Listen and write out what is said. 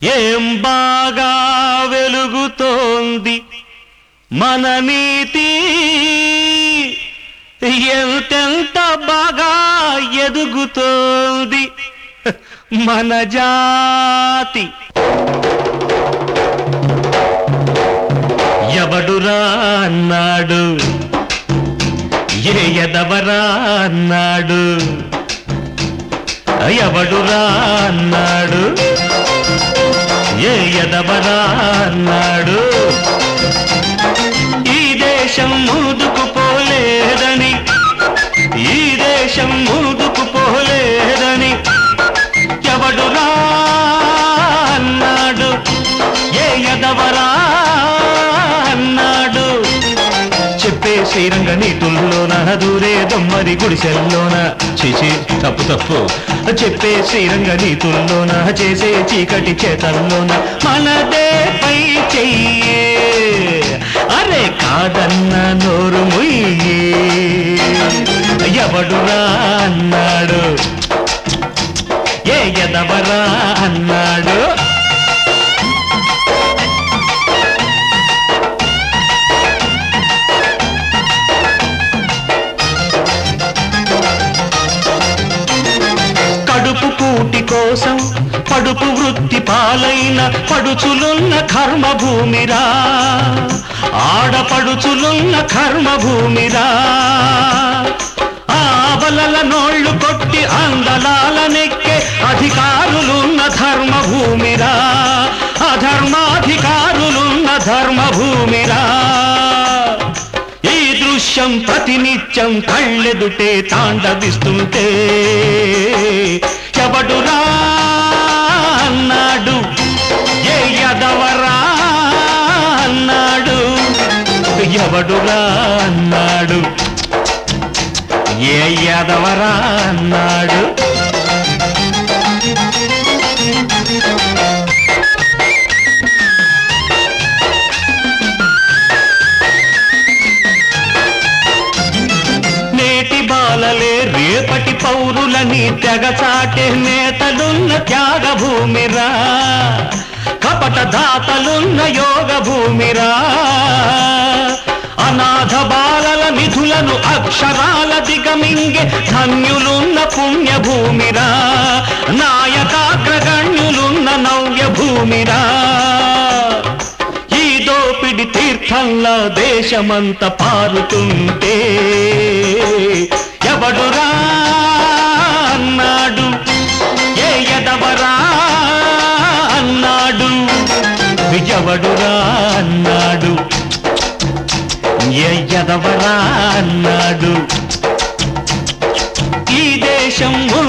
ఏం బాగా వెలుగుతోంది మన నీతి ఎంతెంత బాగా ఎదుగుతోంది మన జాతి ఎవడురా అన్నాడు ఏ ఎదవరా అన్నాడు ఎవడురా అన్నాడు ఏ ఎదవరా అన్నాడు ఈ దేశం ముందుకు పోలేదని ఈ దేశం ముందుకు పోలేదని ఎవడురా అన్నాడు ఏ ఎదవరా అన్నాడు చెప్పే శ్రీరంగ నీతుల్లోన దూరే దొమ్మరి గుడిసెల్లోన చిచి తప్పు తప్పు చెప్పే శ్రీరంగ నీతుల్లోన చేసే చీకటి చేతల్లోన మనదే పై చెయ్యే అరే కాదన్న నోరు ముయ్యే ఎవడురా అన్నాడు ఏ ఎదవరా అన్నాడు కడుపు కూటి కోసం పడుపు వృత్తి పాలైన పడుచులున్న కర్మభూమిరా ఆడపడుచులున్న కర్మభూమిరా ఆవలల నోళ్లు కొట్టి అందలాల నెక్కే అధికారులున్న ధర్మభూమిరా అధర్మాధికారులున్న ధర్మభూమిరా ఈ దృశ్యం ప్రతినిత్యం కళ్ళెదుటే తాండవిస్తుంటే ఎవడురా అన్నాడు ఏ యదవరా అన్నాడు ఎవడురా అన్నాడు ఏ యదవరా అన్నాడు నేటి బాలలే రేపటి పౌరులని తెగచాటే నేతలున్న త్యాగ భూమిరా కపట దాతలున్న యోగ భూమిరా అనాథ బాలల నిధులను అక్షరాల దిగమింగే ధన్యులున్న పుణ్య భూమిరా నాయకాగ్రగణ్యులున్న నవ్య భూమిరా ఈ దోపిడి తీర్థంలా దేశమంత పారుతుంటే ఎవడురా అన్నాడు ఏ ఎదవరా అన్నాడు ఎవడురా అన్నాడు ఏ ఎదవరా అన్నాడు ఈ దేశం